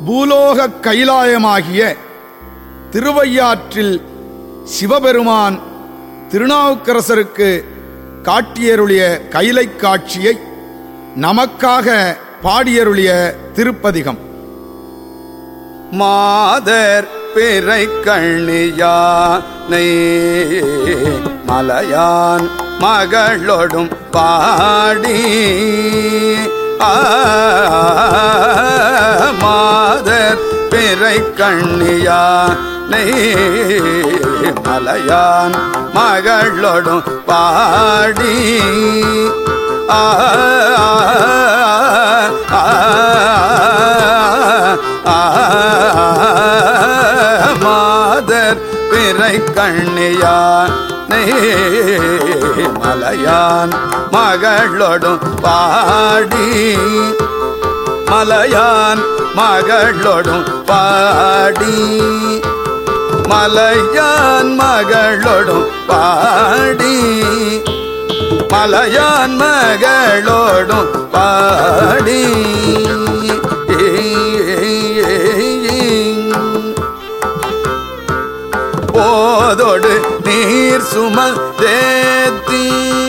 பூலோக கைலாயமாகிய திருவையாற்றில் சிவபெருமான் திருநாவுக்கரசருக்கு காட்டியருளிய கைலை காட்சியை நமக்காக பாடியருளிய திருப்பதிகம் மாதர் பிறை கண்ணியானை மலையான் மகளொடும் பாடி ஆ, மாதர் பிறை கண்ணியானை மலையான் மகளொடும் பாடி ஆ ஆ, ஆ, மாதர் பிறை கண்ணியா மலையான் மகளொடும் பாடி மலையான் மகளொடும் பாடி மலையான் மகளொடும் பாடி மலையான் மகளோடும் பாடி போதோடு நீர் சுமல் தேத்தி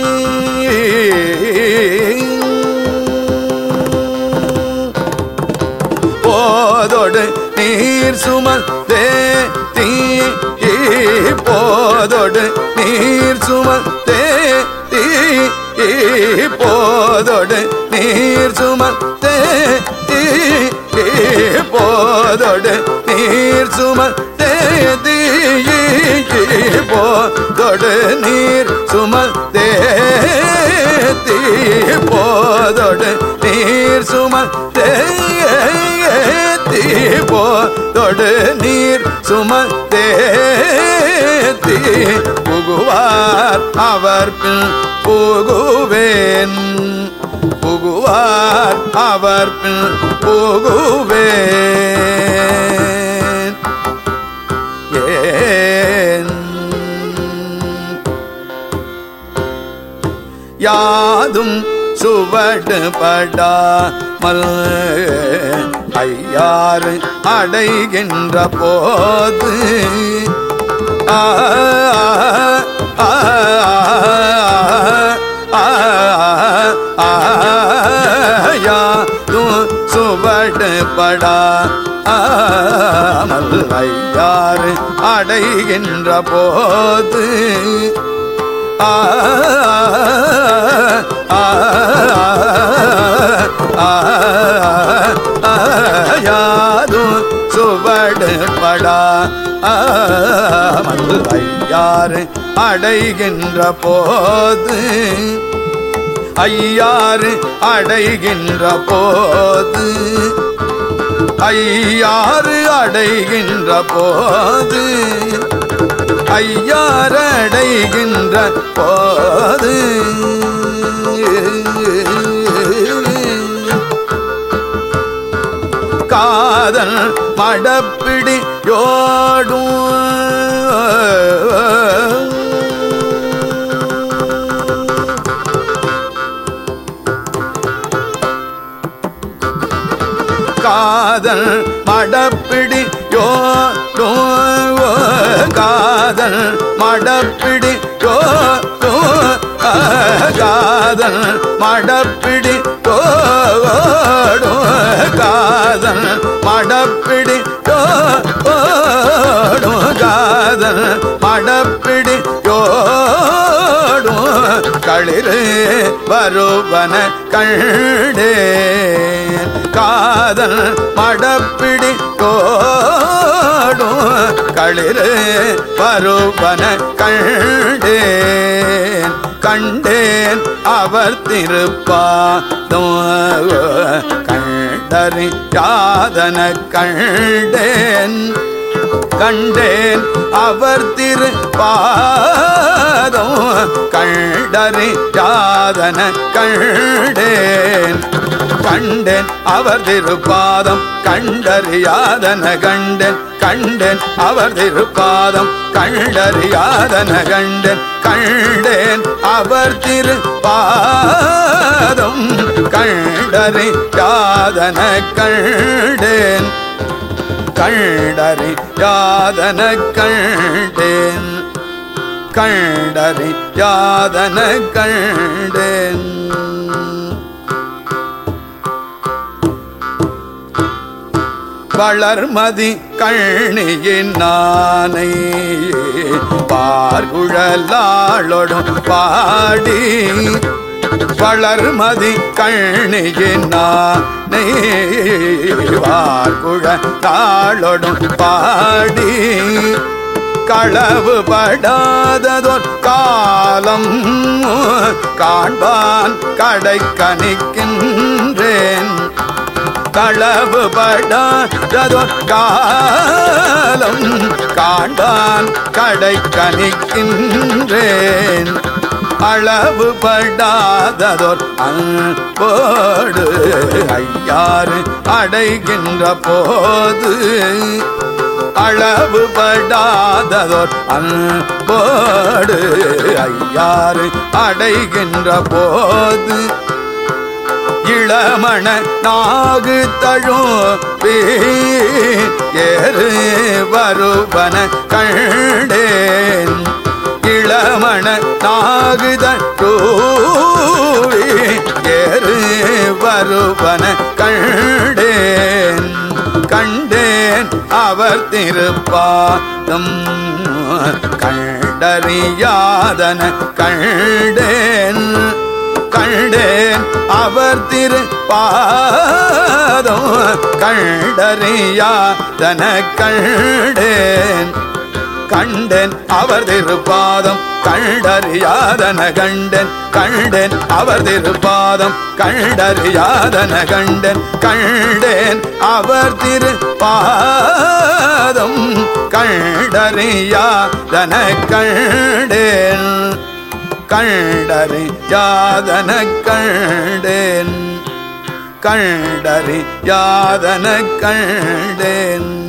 போதோடு நீர் சுமல் தேத்தி போதோடு நீர் சுமல் தேத்தி போதோடு நீர் சுமல் தேத்தி போதோடு நீர் சுமல் தேதி போதோடு நீர் சுமல் தேதி போதோடு நீர் சுமல் தேதி போதோடு நீர் சுமல் தேதி புகுவார் அவர் பின் புகுவேன் புகுவார் அவர் பின் புகுவேன் ஏன் யாதும் சுவடுபடாமல் ஐயாறு அடைகின்ற போது ஆ ஆ, ஆ, ஆ, யாதும் சுவடுபடா ஆமல் ஐயாறு அடைகின்ற போது ஆ ஆ, ஆ, ஆ, யாதும் சுவடு படா ஐயாறு அடைகின்ற போது ஐயாறு அடைகின்ற போது ஐயாறு அடைகின்ற போது ஐயாரடைகின்ற போது காதல் மடப்பிடி காதல் மடப்பிடி யோடோ காதல் மடப்பிடி யோடோ காதல் மடப்பிடி யோடோ காதல் மடப்பிடி யோடோ காதல் மடப்பிடி யோடோ களிறு வருவன கண்டே காதல் மடப்பிடி கோடும் களிறு வருவன கண்டேன் கண்டேன் அவர் திருப்பாதம் கண்டறி யாதன கண்டேன் கண்டேன் அவர் திரு பாதம் கண்டறி யாதன கண்டேன் கண்டேன் அவர் திருப்பாதம் கண்டறியாதன கண்டேன் கண்டேன் அவர் திருப்பாதம் கண்டறியாதன கண்டேன் கண்டேன் அவர் திருப்பாதம் கண்டறியாதன கண்டேன் கண்டறி யாதன கண்டேன் கண்டறி யாதன கண்டேன் வளர்மதி கண்ணியின் நானை பார்குழலாளொடும் பாடி வளர்மதி கண்ணியின் நானை பார்குழலாளொடும் பாடி களவு படாததோர் காலம் காண்பான் கடை கணிக்கின்றேன் களவு படாததோர் காலம் காண்பான் கடை கணிக்கின்றேன் அளவு படாததோர் அன்போடு ஐயாறு அடைகின்ற போது அளவு படாததோர் அன்போடு ஐயாறு அடைகின்ற போது இளமண நாகு தழுவி ஏறு வருவன கண்டேன் இளமண நாகு தழுவி ஏறு வருவன கண்டேன் கண்டேன் அவர் திருப்பாதம் கண்டறியாதன கண்டேன் கண்டேன் அவர் திரு பாதம் கண்டறியாதன கண்டேன் கண்டேன் அவர் திருப்பாதம் கண்டறியாதன கண்டன் கண்டேன் அவர் திருப்பாதம் கண்டறியாதன கண்டன் கண்டேன் அவர் திருப்பாதம் கண்டறியாதன கண்டேன் கண்டறி யாதன கண்டேன் கண்டறி யாதன கண்டேன்